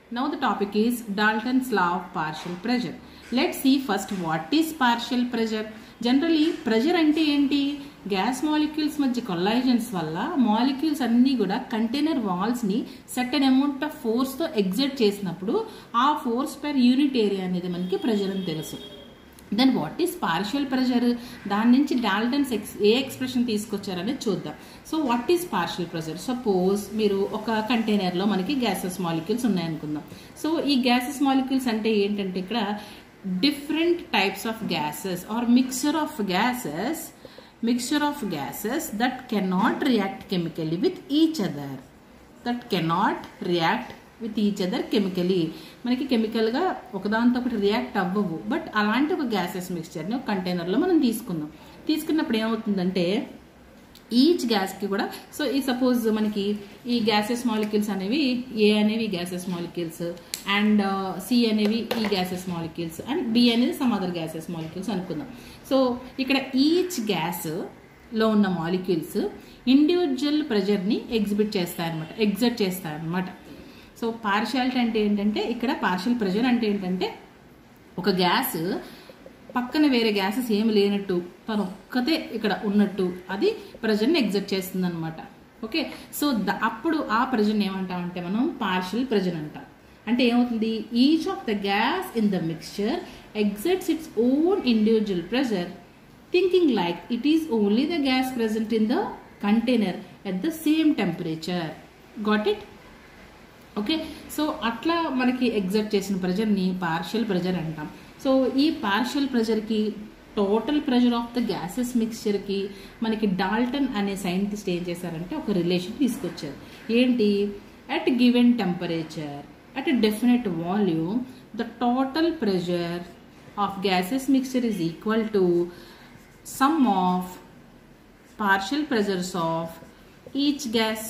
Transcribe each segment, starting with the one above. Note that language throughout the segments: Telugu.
Now the topic is Dalton's law of partial pressure. Let's see first what is partial pressure. Generally pressure అంటే ఏంటి గ్యాస్ మాలిక్యూల్స్ మధ్య కొలైజన్స్ వల్ల మాలిక్యూల్స్ అన్నీ కూడా కంటైనర్ వాల్స్ని సర్టెన్ అమౌంట్ ఆఫ్ ఫోర్స్తో ఎగ్జర్ట్ చేసినప్పుడు ఆ ఫోర్స్ పర్ యూనిట్ ఏరియా అనేది మనకి ప్రెషర్ అని తెలుసు then what is partial pressure దాని నుంచి డాల్టన్స్ ఎక్స్ ఏ ఎక్స్ప్రెషన్ తీసుకొచ్చారనేది చూద్దాం so what is partial pressure suppose మీరు ఒక కంటైనర్లో మనకి గ్యాసెస్ మాలిక్యూల్స్ ఉన్నాయనుకుందాం సో ఈ గ్యాసెస్ మాలిక్యూల్స్ అంటే ఏంటంటే ఇక్కడ different types of gases or mixture of gases mixture of gases that cannot react chemically with each other that cannot react with each other chemically మనకి కెమికల్గా ఒకదాంతో ఒకటి రియాక్ట్ అవ్వవు బట్ అలాంటి ఒక గ్యాసెస్ మిక్స్చర్ని ఒక కంటైనర్లో మనం తీసుకుందాం తీసుకున్నప్పుడు ఏమవుతుందంటే ఈచ్ గ్యాస్కి కూడా సో ఈ సపోజ్ మనకి ఈ గ్యాసెస్ మాలిక్యూల్స్ అనేవి ఏ అనేవి గ్యాసెస్ మాలిక్యూల్స్ అండ్ సి అనేవి ఈ గ్యాసెస్ మాలిక్యూల్స్ అండ్ బి అనేది సమ్ అదర్ గ్యాసెస్ మాలిక్యూల్స్ అనుకుందాం సో ఇక్కడ ఈచ్ గ్యాస్ లో ఉన్న మాలిక్యూల్స్ ఇండివిజువల్ ప్రెజర్ని ఎగ్జిబిట్ చేస్తాయన్నమాట ఎగ్జర్ట్ చేస్తాయన్నమాట సో పార్షియాలిటీ అంటే ఏంటంటే ఇక్కడ పార్షియల్ ప్రెజర్ అంటే ఏంటంటే ఒక గ్యాస్ పక్కన వేరే గ్యాసెస్ ఏమి లేనట్టు తను ఒక్కతే ఇక్కడ ఉన్నట్టు అది ప్రెజర్ని ఎగ్జర్ట్ చేస్తుంది అనమాట ఓకే సో అప్పుడు ఆ ప్రెజర్ని ఏమంటామంటే మనం పార్షియల్ ప్రెజర్ అంటాం అంటే ఏమవుతుంది each of the gas in the mixture exerts its own individual pressure thinking like it is only the gas present in the container at the same temperature got it okay so అట్లా మనకి ఎగ్జర్ట్ చేసిన ప్రెజర్ని పార్షియల్ ప్రెజర్ అంటాం సో ఈ పార్షియల్ ప్రెజర్కి total pressure of the gases మిక్స్చర్కి మనకి డాల్టన్ అనే సైంటిస్ట్ ఏం చేశారంటే ఒక రిలేషన్ తీసుకొచ్చారు ఏంటి at given temperature at a definite volume the total pressure of gases mixture is equal to sum of partial pressures of each gas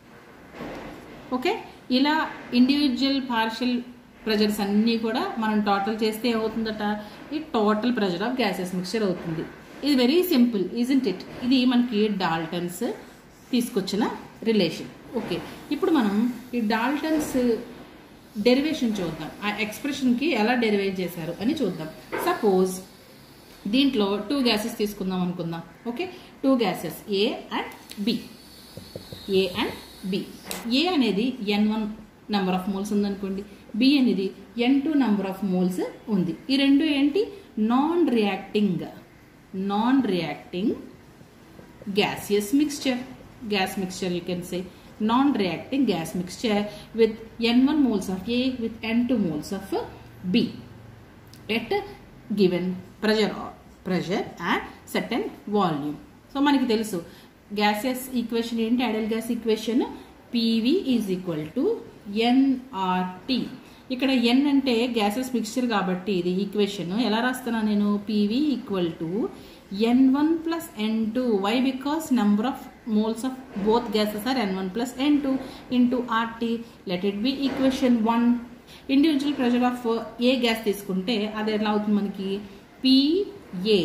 okay ఇలా ఇండివిజువల్ పార్షియల్ ప్రెజర్స్ అన్నీ కూడా మనం టోటల్ చేస్తే ఏమవుతుందట ఈ total pressure of gases mixture అవుతుంది ఇది వెరీ సింపుల్ ఈజంట్ ఇట్ ఇది మనకి డాల్టన్స్ తీసుకొచ్చిన రిలేషన్ ఓకే ఇప్పుడు మనం ఈ డాల్టన్స్ డెరివేషన్ చూద్దాం ఆ ఎక్స్ప్రెషన్కి ఎలా డెరివేట్ చేశారు అని చూద్దాం సపోజ్ దీంట్లో టూ గ్యాసెస్ తీసుకుందాం అనుకుందాం okay two gases A and B A and B A అనేది N one number of moles ఉందనుకోండి బి అనేది N two number of moles ఉంది ఈ రెండు ఏంటి non reacting non reacting gaseous mixture gas mixture you can say non reacting gas mixture with N one moles of A with N two moles of B at given pressure pressure and certain volume so మనకి తెలుసు గ్యాసెస్ ఈక్వేషన్ ఏంటి ideal gas equation PV is equal to NRT ఇక్కడ ఎన్ అంటే గ్యాసెస్ మిక్స్చర్ కాబట్టి ఇది ఈక్వేషన్ ఎలా రాస్తున్నా నేను PV equal to N one plus N two why because number of moles of both gases are N one plus N two into RT let it be equation one individual pressure of A gas తీసుకుంటే అది ఎలా అవుతుంది మనకి PA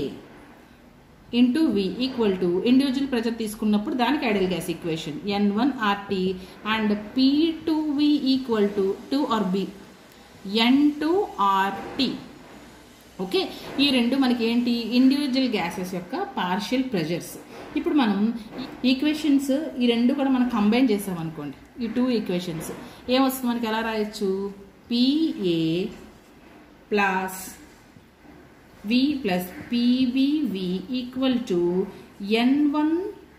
into V equal to individual pressure తీసుకున్నప్పుడు దానికి ideal gas equation N one RT and P two V equal to two R B N two RT okay ఈ రెండు మనకి ఏంటి ఇండివిజువల్ గ్యాసెస్ యొక్క పార్షియల్ ప్రెషర్స్ ఇప్పుడు మనం ఈక్వేషన్స్ ఈ రెండు కూడా మనం కంబైన్ చేసామనుకోండి ఈ టూ ఈక్వేషన్స్ ఏమొస్తుంది మనకి ఎలా రాయొచ్చు PA plus V plus PVV equal to N1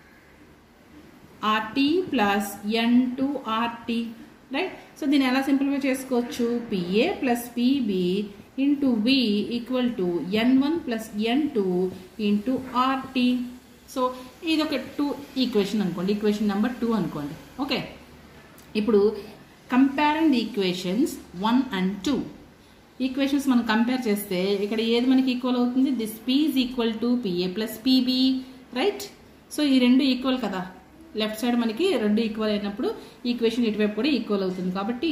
RT plus N2 RT right so దీన్ని ఎలా సింప్లిఫై చేసుకోవచ్చు PA plus PB into V equal to N one plus N two into RT so ఇది ఒక టూ ఈక్వేషన్ అనుకోండి ఈక్వేషన్ నెంబర్ టూ అనుకోండి ఓకే ఇప్పుడు comparing the equations one and two equations మనం కంపేర్ చేస్తే ఇక్కడ ఏది మనకి ఈక్వల్ అవుతుంది this P is equal to PA plus PB right so ఈ రెండు ఈక్వల్ కదా లెఫ్ట్ సైడ్ మనకి రెండు ఈక్వల్ అయినప్పుడు ఈక్వేషన్ ఇటువైపు కూడా ఈక్వల్ అవుతుంది కాబట్టి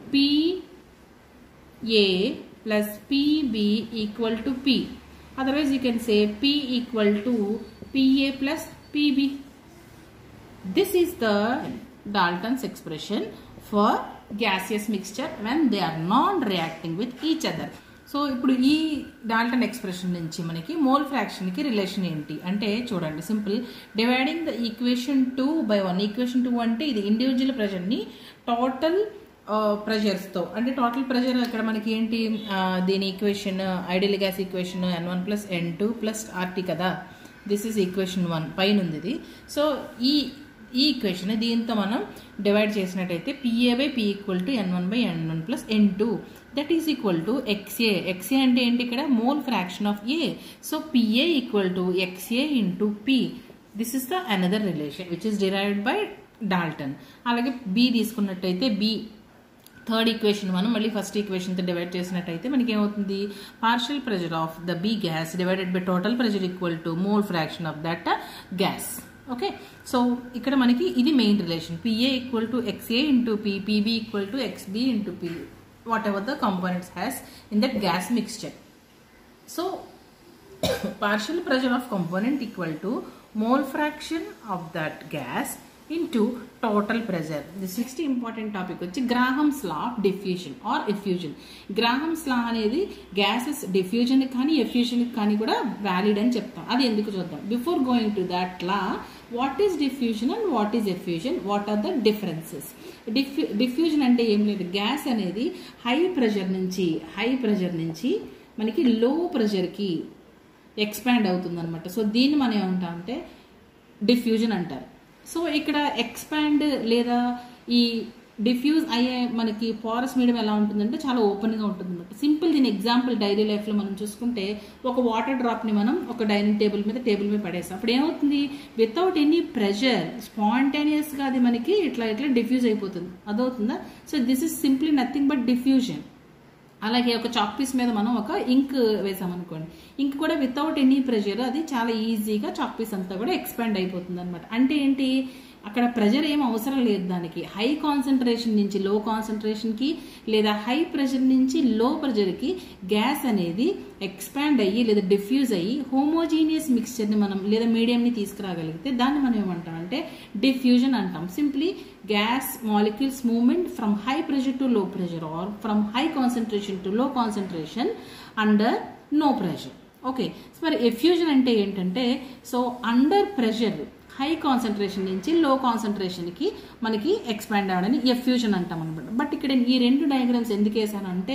PA plus PB equal to P otherwise you can say P equal to PA plus PB This is the Dalton's expression for gaseous mixture when they are non reacting with each other so ఇప్పుడు ఈ డాల్టన్ ఎక్స్ప్రెషన్ నుంచి మనకి మోల్ ఫ్రాక్షన్కి రిలేషన్ ఏంటి అంటే చూడండి simple dividing the equation two by one equation two అంటే ఇది ఇండివిజువల్ ప్రెషర్ని టోటల్ ప్రెషర్స్తో అంటే టోటల్ ప్రెషర్ ఇక్కడ మనకి ఏంటి ఆ, దీని equation ideal gas equation N one plus N two plus RT కదా దిస్ ఈజ్ ఈక్వేషన్ వన్ పైన ఉంది ఇది సో ఈ ఈ ఈక్వేషన్ దీంతో మనం డివైడ్ చేసినట్టయితే PA by P equal to N one by N one plus N two that is equal to XA XA అంటే ఏంటి ఇక్కడ mole fraction of A so PA equal to XA into P this is the another relation which is derived by Dalton అలాగే బి తీసుకున్నట్టయితే బి థర్డ్ ఈక్వేషన్ మనం మళ్ళీ ఫస్ట్ ఈక్వేషన్తో డివైడ్ చేసినట్టయితే మనకి ఏమవుతుంది partial pressure of the B gas divided by total pressure equal to mole fraction of that gas okay so ఇక్కడ మనకి ఇది main relation PA equal to XA into P PB equal to XB into P whatever the components has in that gas mixture so partial pressure of component equal to mole fraction of that gas into total pressure. The sixth important topic వచ్చి Graham's law of diffusion or effusion Graham's law అనేది గ్యాసెస్ డిఫ్యూజన్ కానీ ఎఫ్యూజన్ కానీ కూడా వ్యాలిడ్ అని చెప్తాం అది ఎందుకు చూద్దాం before going to that law what is diffusion and what is effusion what are the differences diffu diffusion అంటే ఏం లేదు గ్యాస్ అనేది హై ప్రెషర్ నుంచి హై ప్రెషర్ నుంచి మనకి లో ప్రెషర్కి ఎక్స్పాండ్ అవుతుంది అనమాట సో దీన్ని మనం ఏమంటాం అంటే డిఫ్యూజన్ అంటారు సో ఇక్కడ ఎక్స్పాండ్ లేదా ఈ డిఫ్యూజ్ అయ్యే మనకి పారస్ మీడియం ఎలా ఉంటుందంటే చాలా ఓపెన్గా ఉంటుంది అనమాట సింపుల్ దీని ఎగ్జాంపుల్ డైలీ లైఫ్లో మనం చూసుకుంటే ఒక వాటర్ డ్రాప్ని మనం ఒక డైనింగ్ టేబుల్ మీద టేబుల్ మీద పడేస్తాం అప్పుడు ఏమవుతుంది వితౌట్ ఎనీ ప్రెషర్ స్పాంటేనియస్గా అది మనకి ఇట్లా ఇట్లా డిఫ్యూజ్ అయిపోతుంది అదవుతుందా so this is simply nothing but diffusion అలాగే ఒక చాక్ పీస్ మీద మనం ఒక ఇంక్ వేసామనుకోండి ఇంక్ కూడా వితౌట్ ఎనీ ప్రెషర్ అది చాలా ఈజీగా చాక్ పీస్ అంతా కూడా ఎక్స్పాండ్ అయిపోతుంది అనమాట అంటే ఏంటి అక్కడ ప్రెషర్ ఏం అవసరం లేదు దానికి హై కాన్సన్ట్రేషన్ నుంచి లో కాన్సన్ట్రేషన్కి లేదా హై ప్రెషర్ నుంచి లో ప్రెషర్కి గ్యాస్ అనేది ఎక్స్పాండ్ అయ్యి లేదా డిఫ్యూజ్ అయ్యి హోమోజీనియస్ మిక్స్చర్ని మనం లేదా మీడియంని తీసుకురాగలిగితే దాన్ని మనం ఏమంటాం అంటే డిఫ్యూజన్ అంటాం simply gas molecules movement from high pressure to low pressure or from high concentration to low concentration under no pressure okay so మరి ఎఫ్యూజన్ అంటే ఏంటంటే so under pressure high concentration నుంచి లో కాన్సన్ట్రేషన్కి మనకి ఎక్స్పాండ్ అవ్వడానికి ఎఫ్యూజన్ అంటాం అనమాట బట్ ఇక్కడ ఈ రెండు డయాగ్రామ్స్ ఎందుకు వేసానంటే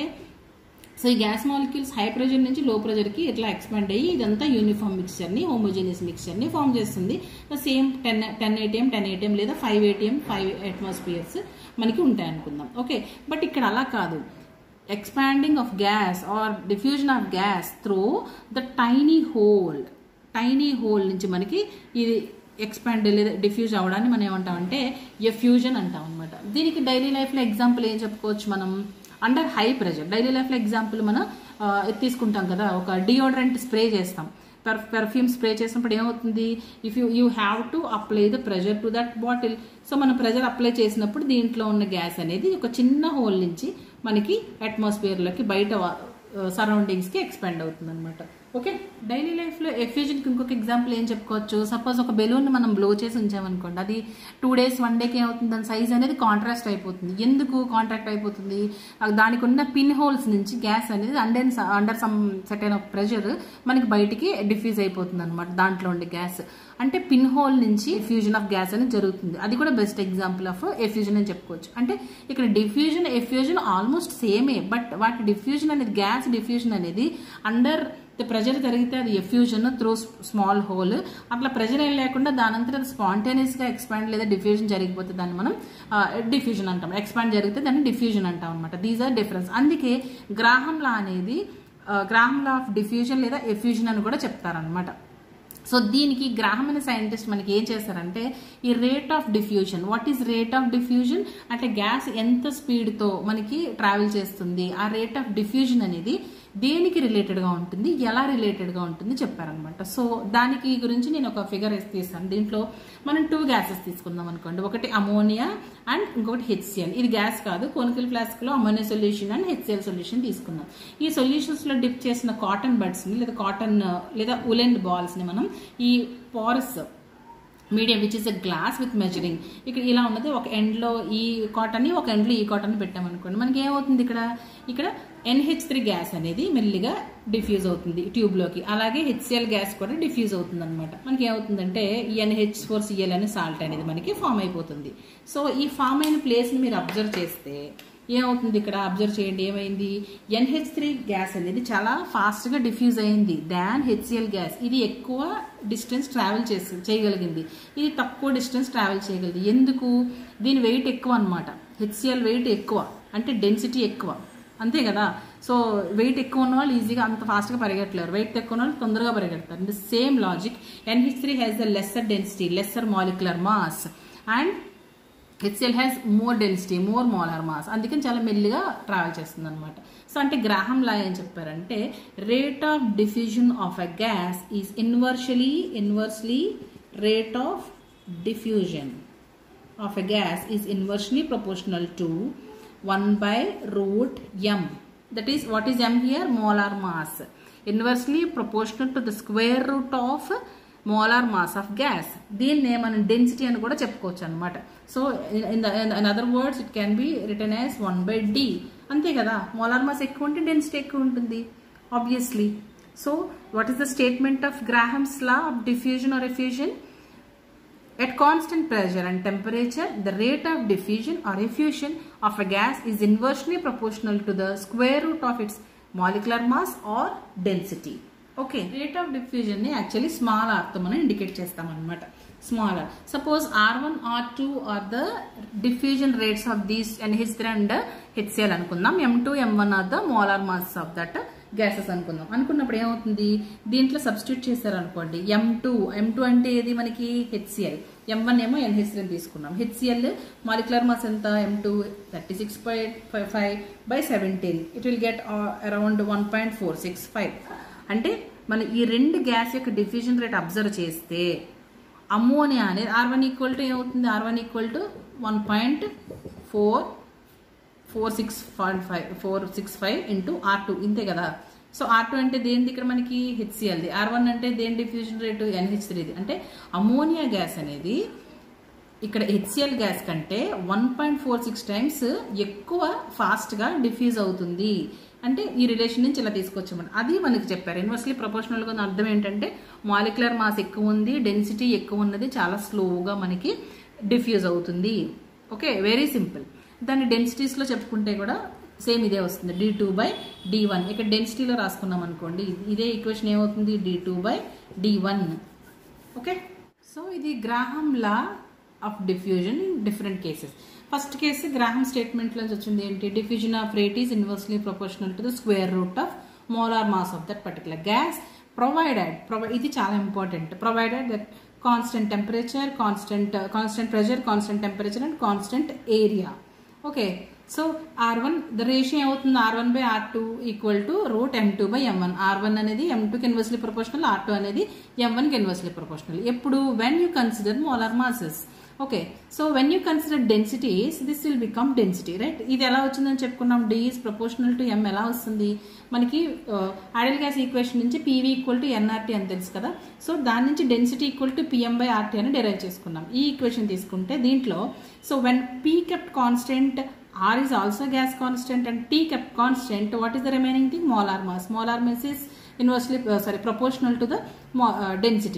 సో ఈ గ్యాస్ మాలిక్యూల్స్ హై ప్రెషర్ నుంచి లో ప్రెషర్కి ఇట్లా ఎక్స్పాండ్ అయ్యి ఇదంతా యూనిఫామ్ మిక్స్చర్ని హోమోజీనియస్ మిక్స్చర్ని ఫామ్ చేస్తుంది same ten ten ATM ten ATM లేదా ఫైవ్ ఏటీఎం ఫైవ్ అట్మాస్ఫియర్స్ మనకి ఉంటాయి అనుకుందాం ఓకే బట్ ఇక్కడ అలా కాదు expanding of gas or diffusion of gas through the tiny hole tiny hole నుంచి మనకి ఇది ఎక్స్పాండ్ లేదా డిఫ్యూజ్ అవ్వడాన్ని మనం ఏమంటామంటే ఎఫ్యూజన్ అంటాం అనమాట దీనికి డైలీ లైఫ్లో ఎగ్జాంపుల్ ఏం చెప్పుకోవచ్చు మనం అండర్ హై ప్రెషర్ డైలీ లైఫ్లో ఎగ్జాంపుల్ మనం ఆ, ఇది తీసుకుంటాం కదా ఒక డియోడ్రెంట్ స్ప్రే చేస్తాం పెర్ పెర్ఫ్యూమ్ స్ప్రే చేసినప్పుడు ఏమవుతుంది if you you have to apply the pressure to that bottle so మనం ప్రెషర్ అప్లై చేసినప్పుడు దీంట్లో ఉన్న గ్యాస్ అనేది ఒక చిన్న హోల్ నుంచి మనకి అట్మాస్ఫియర్లోకి బయట సరౌండింగ్స్కి ఎక్స్పాండ్ అవుతుంది అనమాట ఓకే డైలీ లైఫ్లో ఎఫ్యూజన్కి ఇంకొక ఎగ్జాంపుల్ ఏం చెప్పుకోవచ్చు సపోజ్ ఒక బెలూన్ మనం బ్లో చేసి ఉంచామనుకోండి అది టూ డేస్ వన్ డేకి ఏమవుతుంది దాని సైజ్ అనేది కాంట్రాస్ట్ అయిపోతుంది ఎందుకు కాంట్రాక్ట్ అయిపోతుంది ఆ దానికి ఉన్న పిన్ హోల్స్ నుంచి గ్యాస్ అనేది under under some certain of pressure మనకి బయటికి డిఫ్యూజ్ అయిపోతుంది అనమాట దాంట్లో ఉండే గ్యాస్ అంటే పిన్ హోల్ నుంచి ఫ్యూజన్ ఆఫ్ గ్యాస్ అనేది జరుగుతుంది అది కూడా బెస్ట్ ఎగ్జాంపుల్ ఆఫ్ ఎఫ్యూజన్ అని చెప్పుకోవచ్చు అంటే ఇక్కడ డిఫ్యూజన్ ఎఫ్యూజన్ ఆల్మోస్ట్ సేమే బట్ వాటి డిఫ్యూజన్ అనేది గ్యాస్ డిఫ్యూజన్ అనేది అండర్ ప్రెజర్ జరిగితే అది ఎఫ్యూజన్ త్రూ స్మాల్ హోల్ అట్లా ప్రెజర్ ఏం లేకుండా దానంతరం అది స్పాంటేనియస్గా ఎక్స్పాండ్ లేదా డిఫ్యూజన్ జరిగిపోతే దాన్ని మనం డిఫ్యూజన్ అంటాం ఎక్స్పాండ్ జరిగితే దాన్ని డిఫ్యూజన్ అంటాం అనమాట దీస్ ఆర్ డిఫరెన్స్ అందుకే గ్రాహం లా అనేది గ్రాహం లా ఆఫ్ డిఫ్యూజన్ లేదా ఎఫ్యూజన్ అని కూడా చెప్తారనమాట సో దీనికి గ్రాహం అనే సైంటిస్ట్ మనకి ఏం చేస్తారంటే ఈ rate of diffusion what is rate of diffusion అంటే గ్యాస్ ఎంత స్పీడ్తో మనకి ట్రావెల్ చేస్తుంది ఆ రేట్ ఆఫ్ డిఫ్యూజన్ అనేది దేనికి రిలేటెడ్గా ఉంటుంది ఎలా రిలేటెడ్గా ఉంటుంది చెప్పారనమాట సో దానికి గురించి నేను ఒక ఫిగర్ వేసి తీస్తాను దీంట్లో మనం టూ గ్యాసెస్ తీసుకుందాం అనుకోండి ఒకటి అమోనియా అండ్ ఇంకొకటి హెచ్సిఎల్ ఇది గ్యాస్ కాదు కోనికల్ ఫ్లాస్క్లో ammonia solution and HCl solution తీసుకుందాం ఈ సొల్యూషన్స్లో డిప్ చేసిన కాటన్ బడ్స్ని లేదా కాటన్ లేదా ఉలెన్ బాల్స్ని మనం ఈ porous medium which is a glass with measuring ఇక్కడ ఇలా ఉన్నది ఒక ఎండ్లో ఈ కాటన్ ఒక ఎండ్లో ఈ కాటన్ పెట్టామనుకోండి మనకి ఏమవుతుంది ఇక్కడ ఇక్కడ ఎన్హెచ్ త్రీ గ్యాస్ అనేది మెల్లిగా డిఫ్యూజ్ అవుతుంది ట్యూబ్లోకి అలాగే హెచ్సిఎల్ గ్యాస్ కూడా డిఫ్యూజ్ అవుతుంది అనమాట మనకి ఏమవుతుందంటే ఈ ఎన్హెచ్ ఫోర్ సిఎల్ అనే సాల్ట్ అనేది మనకి ఫామ్ అయిపోతుంది సో ఈ ఫామ్ అయిన ప్లేస్ని మీరు అబ్జర్వ్ చేస్తే ఏమవుతుంది ఇక్కడ అబ్జర్వ్ చేయండి ఏమైంది ఎన్హెచ్ త్రీ గ్యాస్ అనేది చాలా ఫాస్ట్గా డిఫ్యూజ్ అయింది దాన్ హెచ్సిఎల్ గ్యాస్ ఇది ఎక్కువ డిస్టెన్స్ ట్రావెల్ చేసి చేయగలిగింది ఇది తక్కువ డిస్టెన్స్ ట్రావెల్ చేయగలిగింది ఎందుకు దీని వెయిట్ ఎక్కువ అనమాట హెచ్సిఎల్ వెయిట్ ఎక్కువ అంటే డెన్సిటీ ఎక్కువ అంతే కదా సో వెయిట్ ఎక్కువ ఉన్న వాళ్ళు ఈజీగా అంత ఫాస్ట్గా పరిగెట్టలేరు వెయిట్ ఎక్కువ ఉన్న వాళ్ళు తొందరగా పరిగెడతారు the same logic NH three has the lesser density lesser molecular mass and HCl has more density more molar mass అందుకని చాలా మెల్లిగా ట్రావెల్ చేస్తుంది అనమాట సో అంటే గ్రాహం లా ఏం చెప్పారంటే rate of diffusion of a gas is inversely inversely rate of diffusion of a gas is inversely proportional to 1 by root m that is what is m here molar mass inversely proportional to the square root of molar mass of gas దీన్నే మనం డెన్సిటీ అని కూడా చెప్పుకోవచ్చు అనమాట so in in other words it can be return as one by D అంతే కదా మోలార్ మాస్ ఎక్కువ ఉంటే డెన్సిటీ ఎక్కువ ఉంటుంది obviously so what is the statement of Graham's law of diffusion or effusion At constant pressure and temperature, the rate of diffusion or effusion of a gas is inversely proportional to the square root of its molecular mass or density. Okay rate of diffusion ని యాక్చువల్లీ స్మాల్ ఆర్ తో మనం ఇండికేట్ చేస్తాం అనమాట small R suppose R one R two are the diffusion rates of these NH three and HCl అనుకుందాం M two M one are the molar mass of that gases అనుకుందాం అనుకున్నప్పుడు ఏమవుతుంది దీంట్లో సబ్స్టిట్యూట్ చేశారు అనుకోండి ఎం టూ ఎం టూ అంటే ఏది మనకి హెచ్సిఎల్ ఎం వన్ ఏమో ఎన్హెచ్ త్రీ తీసుకున్నాం హెచ్సిఎల్ మాలిక్యులర్ మాస్ ఎంత M two thirty six point five five by seventeen it will get around one point four six five అంటే మనం ఈ రెండు గ్యాస్ యొక్క డిఫ్యూజన్ రేట్ అబ్జర్వ్ చేస్తే అమ్మోనియా అనేది ఆర్ వన్ ఈక్వల్ టు ఏమవుతుంది R one equal to one point four four six five five four six five into R two ఇంతే కదా సో ఆర్ టూ అంటే దేనిది ఇక్కడ మనకి హెచ్సిఎల్ది ఆర్ వన్ అంటే దేని డిఫ్యూజన్ రేటు ఎన్హెచ్ త్రీది అంటే అమోనియా గ్యాస్ అనేది ఇక్కడ హెచ్సిఎల్ గ్యాస్ కంటే one point four six times ఎక్కువ ఫాస్ట్గా డిఫ్యూజ్ అవుతుంది అంటే ఈ రిలేషన్ నుంచి ఇలా తీసుకొచ్చామని అది మనకి చెప్పారు ఇన్వర్స్లీ ప్రపోర్షనల్గా అర్థం ఏంటంటే మాలిక్యులర్ మాస్ ఎక్కువ ఉంది డెన్సిటీ ఎక్కువ ఉన్నది చాలా స్లోగా మనకి డిఫ్యూజ్ అవుతుంది ఓకే వెరీ సింపుల్ దాన్ని డెన్సిటీస్లో చెప్పుకుంటే కూడా సేమ్ ఇదే వస్తుంది D two by D one ఇక్కడ డెన్సిటీలో రాసుకున్నాం అనుకోండి ఇదే ఈక్వేషన్ ఏమవుతుంది D two by D one okay so ఇది Graham law of diffusion in different cases first case Graham స్టేట్మెంట్లో వచ్చింది ఏంటి diffusion of rate is inversely proportional to the square root of molar mass of that particular gas provided ప్రొవై ఇది చాలా important provided that constant temperature constant constant pressure constant temperature and constant area okay so R one the ratio ఏమవుతుంది R one by R two equal to root M two by M one R one అనేది ఎం టూకి ఇన్వర్స్లీ ప్రొపోర్షనల్ ఆర్ టూ అనేది ఎం వన్కి ఇన్వర్స్లీ ప్రొపోర్షనల్ ఎప్పుడు when you consider molar masses okay so when you consider densities this will become density right ఇది ఎలా వచ్చిందని చెప్పుకున్నాం D is proportional to M ఎలా వస్తుంది మనకి ఐడల్ గ్యాస్ ఈక్వేషన్ నుంచి పీవీ ఈక్వల్ టు ఎన్ఆర్టీ అని తెలుసు కదా సో దాని నుంచి density equal to PM by RT అని డెరైవ్ చేసుకున్నాం ఈ ఈక్వేషన్ తీసుకుంటే దీంట్లో so when P kept constant R is also gas constant and T kept constant. What is the remaining thing? Molar mass. Molar mass is inversely, uh, sorry, proportional to the uh, density.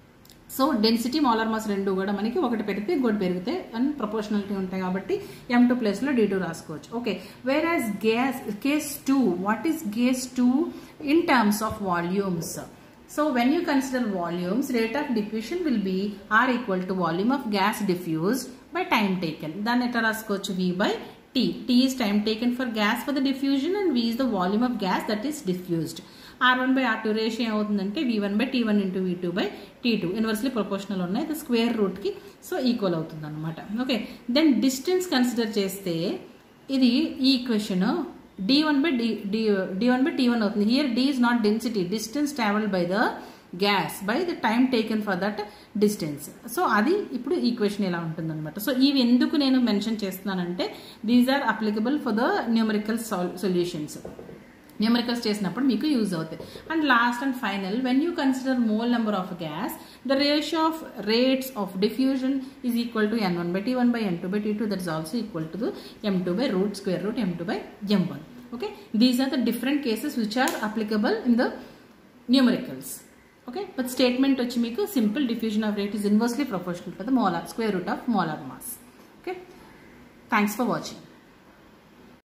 So density molar mass రెండు కూడా మనకి ఒకటి పెరిగితే ఇంకోటి పెరిగితే అండ్ ప్రపోర్షనాలిటీ ఉంటాయి కాబట్టి ఎం టూ ప్లేస్లో డి టూ రాసుకోవచ్చు okay whereas gas case two what is gas two in terms of volumes So when you consider volumes, rate of diffusion will be R equal to volume of gas diffused by time taken. Then it raskochu V by T. T is time taken for gas for the diffusion and V is the volume of gas that is diffused. R1 by R2 ratio ఏమవుతుందంటే V1 by T1 into V2 by T2 inversely proportional ఉన్నాయి ఇది స్క్వేర్ రూట్కి సో ఈక్వల్ అవుతుంది అనమాట ఓకే దెన్ డిస్టెన్స్ కన్సిడర్ చేస్తే ఇది ఈ equation d1 by d, d, d1 by t1 అవుతుంది here d is not density distance traveled by the gas by the time taken for that distance so అది ఇప్పుడు ఈక్వేషన్ ఎలా ఉంటుంది అనమాట సో ఇవి ఎందుకు నేను మెన్షన్ చేస్తున్నానంటే these are applicable for the numerical solutions numericals చేసినప్పుడు మీకు యూజ్ అవుతాయి and last and final when you consider mole number of gas the ratio of rates of diffusion is equal to N one by T one by N two by T two that is also equal to M two by root square root M two by M one okay these are the different cases which are applicable in the numericals okay but statement వచ్చి మీకు simple diffusion of rate is inversely proportional to the molar square root of molar mass okay thanks for watching